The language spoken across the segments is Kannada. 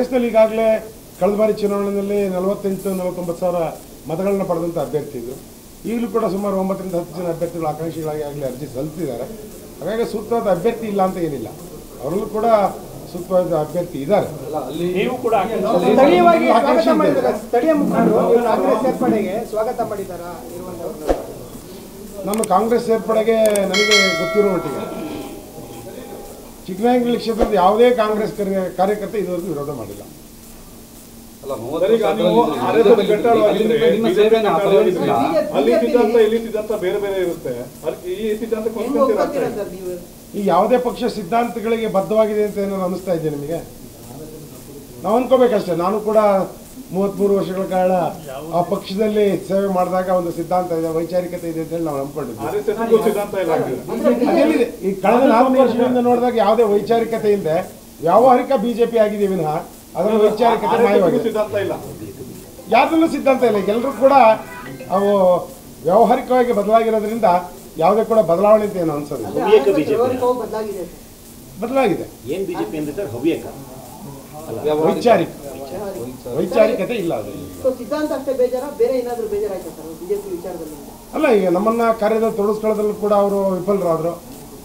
ದೇಶದಲ್ಲಿ ಈಗಾಗಲೇ ಕಳೆದ ಬಾರಿ ಚುನಾವಣೆಯಲ್ಲಿ ನಲವತ್ತೆಂಟು ನಲವತ್ತೊಂಬತ್ತು ಸಾವಿರ ಮತಗಳನ್ನ ಪಡೆದಂಥ ಅಭ್ಯರ್ಥಿ ಇದ್ರು ಈಗಲೂ ಕೂಡ ಸುಮಾರು ಒಂಬತ್ತರಿಂದ ಹತ್ತು ಜನ ಅಭ್ಯರ್ಥಿಗಳು ಆಕಾಂಕ್ಷಿಗಳಾಗಿ ಆಗಲೇ ಅರ್ಜಿ ಸಲ್ಲಿಸಿದ್ದಾರೆ ಹಾಗಾಗಿ ಸೂಕ್ತವಾದ ಅಭ್ಯರ್ಥಿ ಇಲ್ಲ ಅಂತ ಏನಿಲ್ಲ ಅವರಲ್ಲೂ ಕೂಡ ಸೂಕ್ತವಾದ ಅಭ್ಯರ್ಥಿ ಇದ್ದಾರೆ ನೀವು ಕೂಡ ಸ್ಥಳೀಯವಾಗಿ ಆಕಾಂಕ್ಷಿ ಸ್ವಾಗತ ಇದೆ. ಮಾಡಿದ್ದಾರೆ ಸ್ಥಳೀಯ ಮುಖಂಡರು ಇವ್ರ ಕಾಂಗ್ರೆಸ್ ಸೇರ್ಪಡೆಗೆ ಸ್ವಾಗತ ಮಾಡಿದಾರ ಇರುವಂತವ್ರು ನಮ್ಮ ಕಾಂಗ್ರೆಸ್ ಸೇರ್ಪಡೆಗೆ ನನಗೆ ಗೊತ್ತಿರೋ ಮಟ್ಟಿಗೆ ಚಿಕ್ಕನಾಯಕನಹಳ್ಳಿ ಕ್ಷೇತ್ರದ ಯಾವುದೇ ಕಾಂಗ್ರೆಸ್ ಕಾರ್ಯ- ಕಾರ್ಯಕರ್ತ ಇದುವರೆಗೂ ವಿರೋಧ ಮಾಡಿಲ್ಲ ಅಲ್ಲ ಸರ್, ಈಗ ನೀವು RSS ಬೆಟ್ಟಾಳವಾಗಿದ್ರೆ ನಿಮ್ಮ BJP ಸೇವೆನ ಬೆಟ್ಟಾಳವಾಗಿದ್ರೆ ಅಪಹರಿಸಿಲ್ಲ. ಅಲ್ಲಿ ಸಿದ್ಧಾಂತ ಇಲ್ಲಿ ಸಿದ್ಧಾಂತ ಬೇರೆ ಬೇರೆ ಇರುತ್ತೆ ಅದಕ್ಕೆ ಈ ಸಿದ್ಧಾಂತ ಹೆಂಗ್ ಒಪ್ಕೊತೀರಾ ಸರ್ ನೀವು ಈ ಯಾವುದೇ ಪಕ್ಷ ಸಿದ್ಧಾಂತಗಳಿಗೆ ಬದ್ಧವಾಗಿದೆ ಅಂತ ಏನಾದ್ರು ಅನಿಸ್ತಾ ಇದೆ ನಿಮಗೆ ನಾವು ಅನ್ಕೋಬೇಕಷ್ಟೇ ನಾನು ಕೂಡ ಮೂವತ್ಮೂರು ವರ್ಷಗಳ ಕಾಲ ಆ ಪಕ್ಷದಲ್ಲಿ ಸೇವೆ ಮಾಡಿದಾಗ ಒಂದು ಸಿದ್ಧಾಂತ ಇದೆ ವೈಚಾರಿಕತೆ ಇದೆ ಅಂತ ಹೇಳಿ ನಾವು ನಂಬ್ಕೊಂಡಿದ್ವಿ ಆರ್ ಎಸ್ ಎಸ್ ಸಿದ್ಧಾಂತ ಇಲ್ಲ ಹಾಗಿದ್ರೆ. ಅದೆಲ್ಲಿದೆ ಈ ಕಳೆದ ನಾಲ್ಕು ವರ್ಷಗಳಿಂದ ನೋಡಿದಾಗ ಯಾವುದೇ ವೈಚಾರಿಕತೆ ಇಲ್ಲದೆ ವ್ಯಾವಹಾರಿಕ ಬಿಜೆಪಿ ಆಗಿದೆ ವಿನಃ ಅದರ ವೈಚಾರಿಕತೆ RSS ಗೂ ಮಾಯವಾಗಿದೆ ಸಿದ್ಧಾಂತ ಇಲ್ಲ ಯಾವ್ದಲ್ಲೂ ಸಿದ್ಧಾಂತ ಇಲ್ಲ ಎಲ್ಲರೂ ಕೂಡ ಅವು ವ್ಯಾವಹಾರಿಕವಾಗಿ ಬದಲಾಗಿರೋದ್ರಿಂದ ಯಾವುದೇ ಕೂಡ ಬದಲಾವಣೆ ಅಂತ ಏನು ಅನ್ಸೋದಿಲ್ಲ ಅಂದ್ರೆ ಹವ್ಯಕ RSS ಬಿಜೆಪಿ. ವ್ಯವಹಾರಿಕವಾಗಿ ಬದಲಾಗಿದೆ ಸರ್. ಬದಲಾಗಿದೆ ಏನ್ ಬಿಜೆಪಿ ಅಂದ್ರೆ ಸರ್ ಹವ್ಯಕ ವೈಚಾರಿಕ ವ್ಯವಹಾರಿಕ. ವೈಚಾರಿಕತೆ ಇಲ್ಲ ಅದು ಸೊ ಸಿದ್ಧಾಂತ ಅಷ್ಟೇ ಬೇಜಾರ ಬೇರೆ ಏನಾದ್ರು ಬೇಜಾರಾಯ್ತಾ ಸರ್ ಬಿಜೆಪಿ ವಿಚಾರದಲ್ಲಿ ಅಲ್ಲ ಈಗ ನಮ್ಮನ್ನ ಕಾರ್ಯದಲ್ಲಿ ತೊಡಗಿಸ್ಕೊಳ್ಳೋದ್ರಲ್ಲೂ ಕೂಡ ಅವರು ವಿಫಲರಾದ್ರು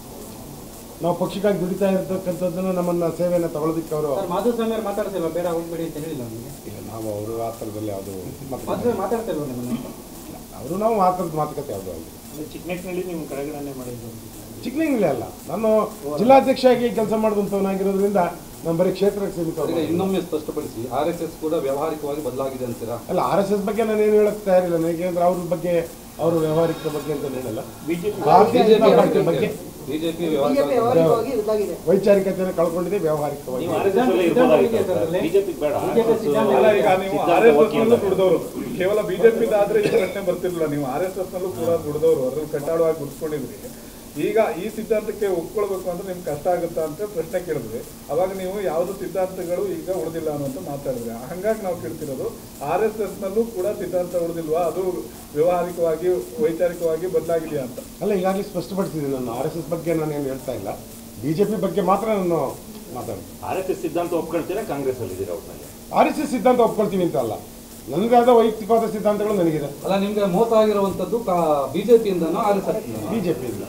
ನಾವು ಪಕ್ಷಕ್ಕಾಗಿ ದುಡಿತಾ ಇರ್ತಕ್ಕಂಥದ್ದನ್ನು ನಮ್ಮನ್ನ ಸೇವೆಯನ್ನು ತಗೊಳ್ಳೋದಕ್ಕೆ ಅವರು ಸರ್ ಮಾಧುಸ್ವಾಮಿ ಅವ್ರು ಮಾತಾಡ್ತಿಲ್ವಾ ಬೇಡ ಹೋಗ್ಬೇಡಿ ಅಂತ ಹೇಳಿಲ್ಲ ನಮಗೆ ಇಲ್ಲ ನಾವು ಅವರು ಆ ಥರದಲ್ಲಿ ಯಾವುದು ಮಾಧುಸ್ವಾಮಿ ಮಾತಾಡ್ತಿಲ್ವಾ ನಿಮ್ಮನ್ನ ಅವರು ನಾವು ಆ ಥರದ ಮಾತುಕತೆ ಯಾವುದು ಆಗಿದೆ ಚಿಕ್ಕಮೆಕ್ನಲ್ಲಿ ನೀವು ಕೆಳಗಡೆ ಮಾಡಿದ್ದು ಚಿಕ್ಕನಂಗಿಲ್ಲ ಅಲ್ಲ ನಾನು ಜಿಲ್ಲಾಧ್ಯಕ್ಷರಾಗಿ ಕೆಲಸ ಮಾಡಿದಂಥವನಾಗಿರೋದ್ರಿಂದ ನಾನು ಬರೀ ಕ್ಷೇತ್ರಕ್ಕೆ ಸೀಮಿತ ಈಗ ಇನ್ನೊಮ್ಮೆ ಸ್ಪಷ್ಟಪಡಿಸಿ ಆರ್ ಎಸ್ ಎಸ್ ಕೂಡ ವ್ಯಾವಹಾರಿಕವಾಗಿ ಬದಲಾಗಿದೆ ಅಂತೀರಾ ಅಲ್ಲ ಆರ್ ಎಸ್ ಎಸ್ ಬಗ್ಗೆ ನಾನು ಏನು ಹೇಳಕ್ ತಯಾರಿಲ್ಲ ನನಗೆ ಅಂದ್ರೆ ಅವ್ರ ಬಗ್ಗೆ ಅವ್ರ ವ್ಯವಹಾರಿಕ ಬಗ್ಗೆ ಅಂತ ಹೇಳಲ್ಲ BJP Bharatiya Janata BJP party ಬಗ್ಗೆ ಬಿಜೆಪಿ ಬಿಜೆಪಿ ವ್ಯವಹಾರಿಕ ವ್ಯವಹಾರಿಕವಾಗಿ ಬದಲಾಗಿದೆ ವೈಚಾರಿಕತೆಯನ್ನು ಕಳ್ಕೊಂಡಿದೆ ವ್ಯಾವಹಾರಿಕವಾಗಿ ನೀವು ಆರ್ ಎಸ್ ಎಸ್ ಇರ್ಬೋದಾಗಿತ್ತು ಬಿಜೆಪಿ ಬೇಡ BJP ಸಿದ್ಧಾಂತ ಅಲ್ಲ ಈಗ ನೀವು ಸಿದ್ಧಾಂತ ಆರ್ ಎಸ್ ಎಸ್ ವಕೀಲ. ನಲ್ಲೂ ದುಡಿದವರು ಕೇವಲ ಬಿಜೆಪಿ ಆದ್ರೆ ಈ ಪ್ರಶ್ನೆ ಬರ್ತಿರ್ಲಿಲ್ಲ ನೀವು ಆರ್ ಎಸ್ ಎಸ್ ನಲ್ಲೂ ಕೂಡ ದುಡಿದವರು ಅದ್ರಲ್ಲಿ ಕಟ್ಟಾಳವಾಗಿ ಗುರ್ಸ್ಕೊಂಡಿದ್ರಿ ಈಗ ಈ ಸಿದ್ಧಾಂತಕ್ಕೆ ಒಪ್ಕೊಳ್ಬೇಕು ಅಂದ್ರೆ ನಿಮ್ಗೆ ಕಷ್ಟ ಆಗುತ್ತಾ ಅಂತ ಪ್ರಶ್ನೆ ಕೇಳಿದ್ವಿ ಅವಾಗ ನೀವು ಯಾವ್ದು ಸಿದ್ಧಾಂತಗಳು ಈಗ ಉಳಿದಿಲ್ಲ ಅನ್ನೋಂತ ಮಾತಾಡಿದ್ರಿ ಹಂಗಾಗಿ ನಾವು ಕೇಳ್ತಿರೋದು ಆರ್ ಎಸ್ ಎಸ್ ನಲ್ಲೂ ಕೂಡ ಸಿದ್ಧಾಂತ ಉಳಿದಿಲ್ವಾ ಅದು ವ್ಯವಹಾರಿಕವಾಗಿ ವೈಚಾರಿಕವಾಗಿ ಬದಲಾಗಿದೆಯಾ ಅಂತ ಅಲ್ಲ ಈಗಾಗಲೇ ಸ್ಪಷ್ಟಪಡಿಸಿದ್ದೀನಿ ನಾನು ಆರ್ ಎಸ್ ಎಸ್ ಬಗ್ಗೆ ನಾನು ಏನು ಹೇಳ್ತಾ ಇಲ್ಲ ಬಿಜೆಪಿ ಬಗ್ಗೆ ಮಾತ್ರ ನಾನು ಮಾತಾಡ್ತೀನಿ ಆರ್ ಎಸ್ ಎಸ್ ಸಿದ್ಧಾಂತ ಒಪ್ಕೊಳ್ತೀರಾ ಕಾಂಗ್ರೆಸ್ ಅಲ್ಲಿ ಇದ್ದೀರಾ ಒಟ್ಟಿನಲ್ಲಿ ಆರ್ ಎಸ್ ಎಸ್ ಸಿದ್ಧಾಂತ ಒಪ್ಕೊಳ್ತೀವಿ ಅಂತ ಅಲ್ಲ ನನ್ನದಾದ ವೈಯಕ್ತಿಕವಾದ ಸಿದ್ಧಾಂತಗಳು ನನಗಿದೆ ಅಲ್ಲ ನಿಮ್ಗೆ ಮೋಸ ಆಗಿರುವಂತದ್ದು ಬಿಜೆಪಿಯಿಂದನೋ ಆರ್ ಎಸ್ ಎಸ್ ಬಿಜೆಪಿ ಇಲ್ಲ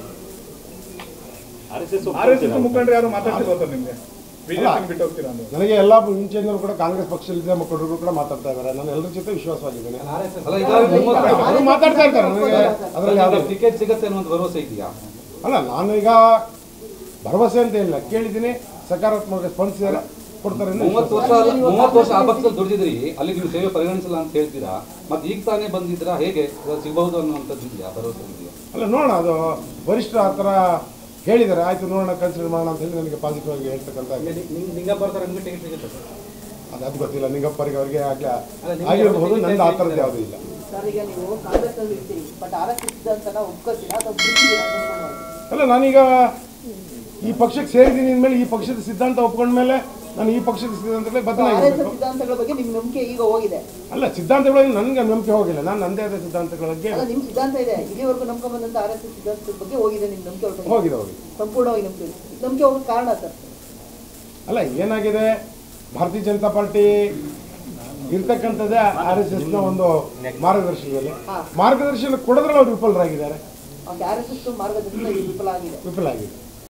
R S S R S S ಮುಖಂಡರು ಯಾರು ಮಾತಾಡ್ತಿಲ್ವಾ ಸರ್ ನಿಮ್ಗೆ ಬಿಜೆಪಿ ಬಿಟ್ಟು ಹೋಗ್ತೀರಾ ಅಂದ್ರೆ ನನಗೆ ಎಲ್ಲ ಮುಂಚೆಯಿಂದಲೂ ಕೂಡ ಕಾಂಗ್ರೆಸ್ ಪಕ್ಷದಲ್ಲಿದ್ದ ಮುಖಂಡರು ಕೂಡ ಮಾತಾಡ್ತಾ ಇದ್ದಾರೆ ನಾನು ಎಲ್ಲರ ಜೊತೆ ವಿಶ್ವಾಸವಾಗಿದ್ದೇನೆ ಅಲ್ಲ ಈಗ ಮೂವತ್ತು- ಅವರು ಮಾತಾಡ್ತಾ ಇರ್ತಾರೆ ನನಗೆ ಅದರಲ್ಲಿ ಯಾವುದೇ ಟಿಕೆಟ್ ಸಿಗತ್ತೆ ಅನ್ನೋ ಒಂದು ಭರವಸೆ ಇದೆಯಾ ಅಲ್ಲ ನಾನು ಈಗ ಭರವಸೆ ಅಂತ ಇಲ್ಲ ಕೇಳಿದ್ದೀನಿ ಸಕಾರಾತ್ಮಕ ಸ್ಪಂದಿಸಿದ್ದಾರೆ ಕೊಡ್ತಾರೆ ಅನ್ನೋ ಮೂವತ್ತು ವಿಶ್ವಾಸ. ವರ್ಷ ಮೂವತ್ತು ವರ್ಷ ಆ ಪಕ್ಷದಲ್ಲಿ ದುಡಿದಿದ್ರಿ ಅಲ್ಲಿ ನೀವು ಸೇವೆ ಪರಿಗಣಿಸಲ್ಲ ಅಂತ ಹೇಳ್ತೀರಾ ಮತ್ತೆ ಈಗ ತಾನೇ ಬಂದಿದ್ರಾ ಹೇಗೆ ಇವಾಗ ಸಿಗಬಹುದು ಅನ್ನುವಂಥದ್ದು ಇದೆಯಾ ಭರವಸೆ ಇದೆಯಾ ಅಲ್ಲ ನೋಡೋಣ ಅದು ವರಿಷ್ಠ ಆ ಥರ ಹೇಳಿದ್ದಾರೆ ಆಯ್ತು ನೋಡೋಣ ಕನ್ಸಿಡರ್ ಮಾಡೋಣ ಅಂತ ಹೇಳಿ ನನಗೆ ಪಾಸಿಟಿವ್ ಆಗಿ ಹೇಳ್ತಕ್ಕಂಥ ನಿಂಗೆ ನಿಂಗಪ್ಪ ಅವ್ರ ನಿಮ್ಗೆ ಟಿಕೆಟ್ ಸಿಗುತ್ತೆ ಸರ್ ಅದು ಅದು ಗೊತ್ತಿಲ್ಲ ನಿಂಗಪ್ಪರಿಗೆ ಅವರಿಗೆ ಆಗ್ಲಿ ಅಲ್ಲ, ನಿಮ್ಗೆ ಆಗಿರಬಹುದು ಯಾವ್ದು ನಂದು ಆ ಥರದ್ದು ಸಿಗ್ತಾ ಯಾವುದೂ ಇಲ್ಲ ಸರ್ ಈಗ ನೀವು ಕಾಂಗ್ರೆಸ್ ನಲ್ಲಿ ಇರ್ತೀರಿ ಬಟ್ ಆರ್ ಎಸ್ ಎಸ್ ಸಿದ್ಧಾಂತನ ಒಪ್ಕೋತೀರಾ ಅಥವಾ ಬಿಡ್ತೀರಾ ಅಂತ ಅನ್ಕೊಂಡು ಅಲ್ಲ ನಾನೀಗ ಈ ಪಕ್ಷಕ್ಕೆ ಸೇರಿದ್ದೀನಿ ಅಂದಮೇಲೆ ಈ ಪಕ್ಷದ ಸಿದ್ಧಾಂತ ಒಪ್ಕೊಂಡ್ಮೇಲೆ ನಾನು ಈ ಪಕ್ಷದ ಸಿದ್ಧಾಂತಗಳೇ ಆರ್ ಎಸ್ ಬದಲಾಗಿರಬೇಕು ಎಸ್ ಸಿದ್ಧಾಂತಗಳ ಬಗ್ಗೆ ನಿಮ್ ನಂಬಿಕೆ ಈಗ ಹೋಗಿದೆ ಅಲ್ಲ ಸಿದ್ಧಾಂತಗಳಲ್ಲಿ ನನಗೆ ನಂಬಿಕೆ ಹೋಗಿಲ್ಲ ನಾನು ನನ್ನದೇ ಆದ ಸಿದ್ಧಾಂತಗಳ ಬಗ್ಗೆ ಅಲ್ಲ ನಿಮ್ ಸಿದ್ಧಾಂತ ಇದೆ ಇಲ್ಲಿವರೆಗೂ ನಂಬ್ಕೊಂಡ್ ಬಂದಂತ ಆರ್ ಎಸ್ ಎಸ್ ಸಿದ್ಧಾಂತದ ಬಗ್ಗೆ ಹೋಗಿದೆ ನಿಮ್ ನಂಬಿಕೆ ಹೊರಟೋಗಿದೆ. ಹೋಗಿದೆ ಹೋಗಿದೆ ಸಂಪೂರ್ಣವಾಗಿ ನಂಬಿಕೆ ನಂಬಿಕೆ ಹೋಗೋ ಕಾರಣ ಸರ್ ಅಲ್ಲ ಏನಾಗಿದೆ ಭಾರತೀಯ ಜನತಾ ಪಾರ್ಟಿ ಇರ್ತಕ್ಕಂಥದ್ದೇ ಆರ್ ಎಸ್ ಎಸ್ನ ಒಂದು ಮಾರ್ಗದರ್ಶನದಲ್ಲಿ ಮಾರ್ಗದರ್ಶನ ಕೊಡೋದ್ರಲ್ಲಿ ಅವ್ರು ವಿಫಲರಾಗಿದ್ದಾರೆ ಆರ್ ಎಸ್ ಎಸ್ ಮಾರ್ಗದರ್ಶನ ಈಗ ವಿಫಲ ಆಗಿದೆ ವಿಫಲ ಆಗಿದೆ